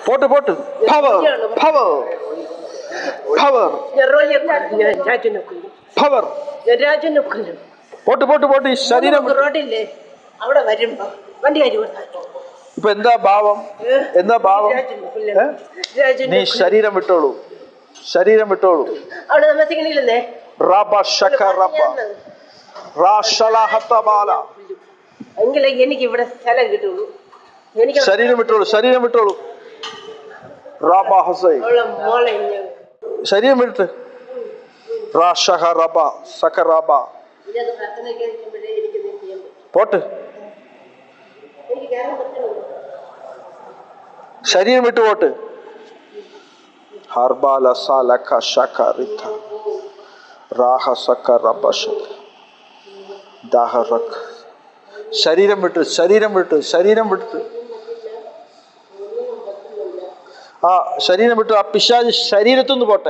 Pot പോട്ട് power power power ഞാൻ റോയെ കൊല്ലും. ഞാൻ രാജനെ കൊല്ലും പവർ ഞാൻ രാജനെ കൊല്ലും പോട്ട് പോട്ട് പോട്ട് ഈ ശരീരം നമുക്ക് റോഡില്ലേ അവിടെ വരുമ്പോ വണ്ടി കാര്യം കൊടുത്താൽ ഇപ്പൊ എന്താ ഭാവം എന്താ ഭാവം രാജനെ ഏ? കൊല്ലും രാജനെ നീ ശരീരം വിട്ടോളൂ ശരീരം വിട്ടോളൂ അവിടെ താമസിക്കണില്ലെന്നേ റബ ഷക റബ റാഷലഹത്തബാല എങ്കിലേ എനിക്ക് ഇവിടെ സ്ഥലം കിട്ടുള്ളൂ എനിക്ക് ശരീരം വിട്ടോളൂ ശരീരം വിട്ടോളൂ റബ ഹസൈ അവളെ മോളെ ഞാൻ ശരീരം വിട്ട് റാഷഹ റബ സക റബ ഇതിനകത്ത് പ്രാർത്ഥനയൊക്കെ ഇരിക്കുമ്പോഴേ എനിക്ക് ഇത് ചെയ്യാൻ പറ്റും പോട്ട് എനിക്ക് കയറാൻ പറ്റുള്ളൂ ശരീരം വിട്ടു പോട്ട് ഹർബാല സാലക ശക റിഥ റാഹ സക റബ ശക ദാഹറക് ശരീരം വിട്ട് ശരീരം വിട്ട് ശരീരം വിട്ട് ആ ശരീരം വിട്ടു ആ പിശാജ് ശരീരത്തുനിന്ന് പോട്ടെ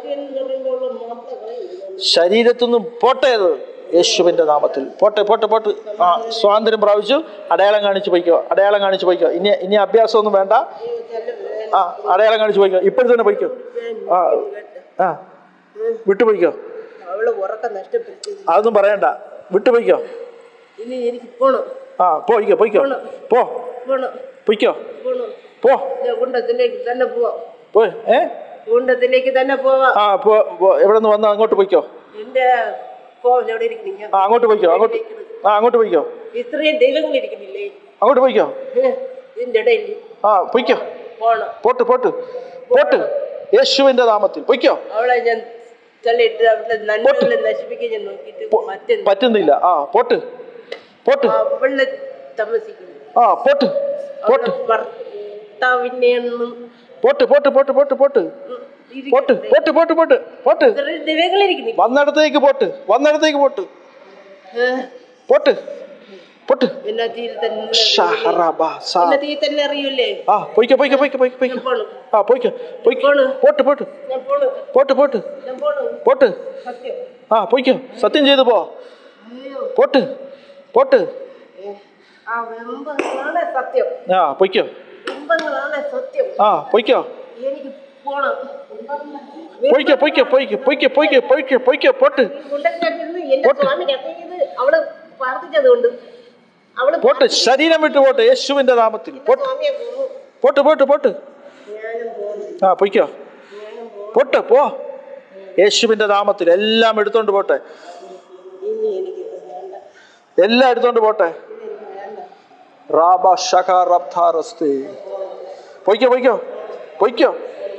ശരീരത്തുനിന്നും പോട്ടെ അത് യേശുവിന്റെ നാമത്തിൽ പോട്ടെ പോട്ടെ പോട്ടെ ആ സ്വാതന്ത്ര്യം പ്രാപിച്ചു അടയാളം കാണിച്ചു പോയിക്കോ അടയാളം കാണിച്ചു പോയിക്കോ ഇനി ഇനി അഭ്യാസമൊന്നും വേണ്ട ആ അടയാളം കാണിച്ചു പോയിക്കോ ഇപ്പോഴും തന്നെ പോയിക്കോ ആ ആ വിട്ടു പോയിക്കോ അവള് ഉറക്കം നഷ്ടപ്പെടുത്തി അതൊന്നും പറയണ്ട വിട്ടു പോയിക്കോ ഇനി എനിക്ക് പോണം ആ പോയിക്കോ പോയിക്കോ പോ പോണം പൊയ്ക്കോ പോണം പോ ഞാൻ കുണ്ടത്തിലേക്ക് തന്നെ പോവാം പോയി ഏ കുണ്ടത്തിലേക്ക് തന്നെ പോവാം ആ പോ പോ. എവിടെ നിന്ന് വന്ന് അങ്ങോട്ട് പോയിക്കോ എന്റെ പോവാൻ എവിടെ ഇരിക്കണില്ല ആ അങ്ങോട്ട് പോയിക്കോ അങ്ങോട്ട് ആ അങ്ങോട്ട് പോയിക്കോ ഇത്രയും ദൈവങ്ങൾ ഇരിക്കണില്ലേ അങ്ങോട്ട് പോയിക്കോ ഏ, ഇതിന്റെ ഇടയിൽ ആ പൊയ്ക്കോ പോണം പോട്ട് പോട്ട് പോട്ട് യേശുവിന്റെ നാമത്തിൽ പൊയ്ക്കോ അവളെ ഞാൻ തള്ളിയിട്ട് അവളുടെ നന്മകളെ നശിപ്പിക്കാൻ ഞാൻ നോക്കിയിട്ട് മറ്റേ പറ്റുന്നില്ല ആ പോട്ട് പോട്ട് അവളെ താമസിക്കുന്നു ആ പോട്ട് പോട്ട് അവളുടെ ഭർത്താവിനെയൊന്നും പോട്ട് പോട്ട് പോട്ട് പോട്ട് പോട്ട് പോട്ട് പോട്ട് പോട്ട് പോട്ട് പോട്ട് ഇത്രയും ദൈവങ്ങൾ ഇരിക്കണില്ല വന്നിടത്തേക്ക് പോട്ട് വന്നിടത്തേക്ക് പോട്ട് പോട്ട് പോട്ട് എന്നാ തീ തന്നെ ഷഹറബ സ. എന്നാ തീ തന്നെ അറിയൂലേ ആ പൊയ്ക്കോ പൊയ്ക്കോ പൊയ്ക്കോ പൊയ്ക്കോ പൊയ്ക്കോ പോണം ആ പൊയ്ക്കോ പൊയ്ക്കോ പോണ്. പോട്ട് പോട്ട് ഞാൻ പോണു പോട്ട് പോട്ട് ഞാൻ പോണു പോട്ട് സത്യം ആ പൊയ്ക്കോ സത്യം ചെയ്തു പോ അയ്യോ പോട്ട് പോട്ട് ഏ, ആ വെമ്പങ്ങളാണ് സത്യം ആ പൊയ്ക്കോ വെമ്പങ്ങളാണ് സത്യം ആ പൊയ്ക്കോ എനിക്ക് പോണം പൊയ്ക്കോ പൊയ്ക്കോ പൊയ്ക്കോ പൊയ്ക്കോ പൊയ്ക്കോ പൊയ്ക്കോ പൊയ്ക്കോ പോട്ട് കുണ്ടത്തിനകത്ത് എന്റെ സ്വാമി കത്തിയത് അവള് പ്രാർത്ഥിച്ചത് കൊണ്ട് അവള് പോട്ട് ശരീരം വിട്ട് പോട്ട് യേശുവിന്റെ നാമത്തിൽ പോട്ട് സ്വാമിയെ പോന്നു പോട്ട് പോട്ട് പോട്ട് ഞാനും പോന്നു ആ പൊയ്ക്കോ പോട്ട് പോ യേശുവിന്റെ നാമത്തിൽ എല്ലാം എടുത്തോണ്ട് പോട്ടെ ഇനി എനിക്ക് വേണ്ട എല്ലാം എടുത്തോണ്ട് പോട്ടെ റാബ ഷഖ റബ്ധാറസ്തി പൊയ്ക്കോ പൊയ്ക്കോ പൊയ്ക്കോ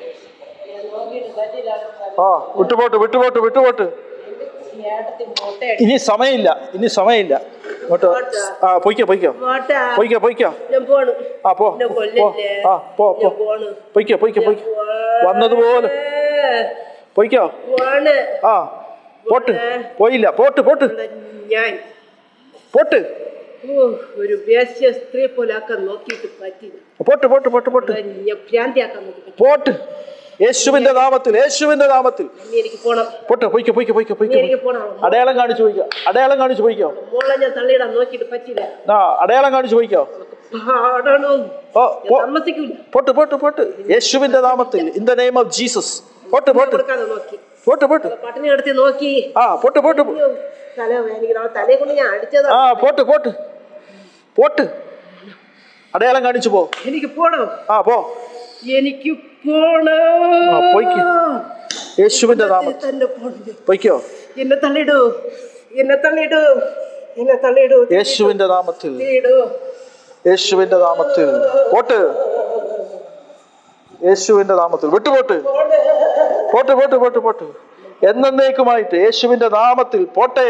ആ വിട്ടുപോട്ട് വിട്ടുപോട്ട് വിട്ടുപോട്ട് ഏട്ടത്തി മോട്ട ഇനി സമയമില്ല ഇനി സമയമില്ല ഇങ്ങോട്ട് ആ പൊയ്ക്കോ പൊയ്ക്കോ മോട്ട പൊയ്ക്കോ പൊയ്ക്കോ ഞാൻ പോണു ആ പോ എന്നെ പോ കൊല്ലല്ലേ ആ പോ പോ ഞാൻ പോണു പൊയ്ക്കോ പൊയ്ക്കോ പൊയ്ക്കോ വന്നതുപോലെ പൊയ്ക്കോ പോണ് ആ പോട്ട് പോയില്ല പോട്ട് പോട്ട് ഞാൻ പോട്ട് ഓ, ഒരു വേശ്യ സ്ത്രീ പോലെ ആക്കാൻ നോക്കിയിട്ട് പറ്റില്ല പോട്ട് പോട്ട് പോട്ട് പോട്ട് ഞാൻ ഭ്രാന്തിയാക്കാൻ നോക്കി പറ്റി പോട്ട് യേശുവിന്റെ നാമത്തിൽ യേശുവിന്റെ നാമത്തിൽ ഇനി എനിക്ക് പോണം പോട്ടെ പൊയ്ക്കോ പൊയ്ക്കോ പൊയ്ക്കോ ഇനി പൊയ്ക്കോ എനിക്ക് പോണം അടയാളം കാണിച്ചു പോയിക്കോ അടയാളം കാണിച്ചു പോയിക്കോ മോളെ ഞാൻ തള്ളിയിടാൻ നോക്കിയിട്ട് പറ്റില്ല ആ അടയാളം കാണിച്ചു പോയിക്കോ പാടണം ഓ ഞാൻ പോ- സമ്മതിക്കൂല പോട്ട് പോട്ട് പോട്ട് യേശുവിന്റെ നാമത്തിൽ in the name of Jesus പോട്ട് പോട്ട് കൊടുക്കാതെ നോക്കി പോട്ട് പോട്ട് പട്ടിണി കിടത്തി നോക്കി ആ പോട്ട് പോട്ട് പോ- അയ്യോ, തല വേദനിക്കണം അവളെ തലയെ കൊണ്ട് ഞാൻ അടിച്ചതാ ആ പോട്ട് പോട്ട് പോട്ട് അടയാളം കാണിച്ചു പോ എനിക്ക് പോണം ആ പോ എനിക്ക് പോണം ആ, പോയിക്ക്. യേശുവിന്റെ നാമത്തിൽ തന്നെ പോണം പൊയ്ക്കോ എന്നെ തള്ളിടൂ എന്നെ തള്ളിടൂ എന്നെ തള്ളിടൂ യേശുവിന്റെ നാമത്തിൽ തള്ളിടൂ യേശുവിന്റെ നാമത്തിൽ പോട്ട് യേശുവിന്റെ നാമത്തിൽ വിട്ടുപോട്ട് പോട്ട് പോട്ട് പോട്ട് പോട്ട് എന്നേക്കുമായിട്ട് യേശുവിന്റെ നാമത്തിൽ പോട്ടെ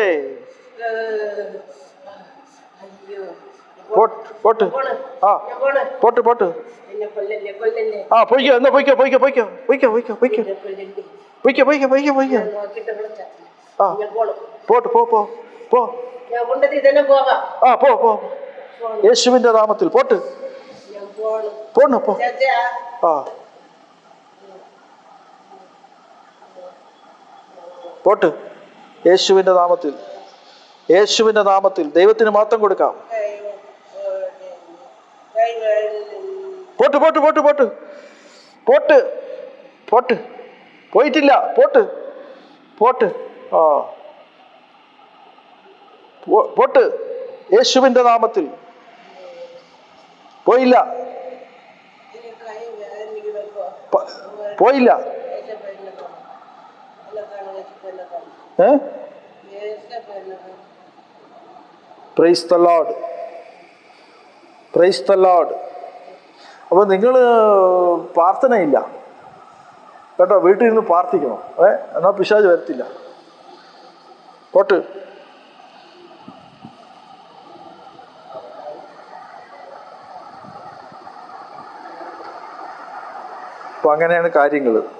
അയ്യോ പോട്ട് പോട്ട് പോണ് ആ ഞാൻ പോണ് പോട്ട് പോട്ട് എന്നെ കൊല്ലല്ലേ കൊല്ലല്ലേ ആ പൊയ്ക്കോ എന്നാ പൊയ്ക്കോ പൊയ്ക്കോ പൊയ്ക്കോ പൊയ്ക്കോ പൊയ്ക്കോ പൊയ്ക്കോ എന്നെ കൊല്ലല്ലേ പൊയ്ക്കോ പൊയ്ക്കോ പൊയ്ക്കോ പൊയ്ക്കോ ഞാൻ നോക്കിയിട്ട് വിളിച്ചാ ആ ഞാൻ പോണം പോട്ട് പോ പോ പോ ഞാൻ കൊണ്ടെത്തി തന്നെ പോകാം ആ പോ പോ യേശുവിന്റെ നാമത്തിൽ പോട്ട് ഞാൻ പോണം പോണോ പോ ചേച്ചാ ആ പോട്ട് യേശുവിന്റെ നാമത്തിൽ യേശുവിന്റെ നാമത്തിൽ ദൈവത്തിന് മാത്രം കൊടുക്കാം അയ്യോ, കൈ വേദന. പോട്ട് പോട്ട് പോട്ട് പോട്ട് പോട്ട് പോട്ട് പോട്ട് പോയിട്ടില്ല പോട്ട് പോട്ട് ആ പോ- പോട്ട് യേശുവിൻ്റെ നാമത്തിൽ പോയില്ല പ- പോയില്ല ഏ praise the Lord praise the Lord അപ്പോൾ നിങ്ങൾ പ്രാർത്ഥനയില്ല കേട്ടോ വീട്ടിൽ ഇരുന്ന് പ്രാർത്ഥിക്കണം ഏ എന്നാൽ പിശാജ് വരത്തില്ല പോട്ട് അപ്പോൾ അങ്ങനെയാണ് കാര്യങ്ങൾ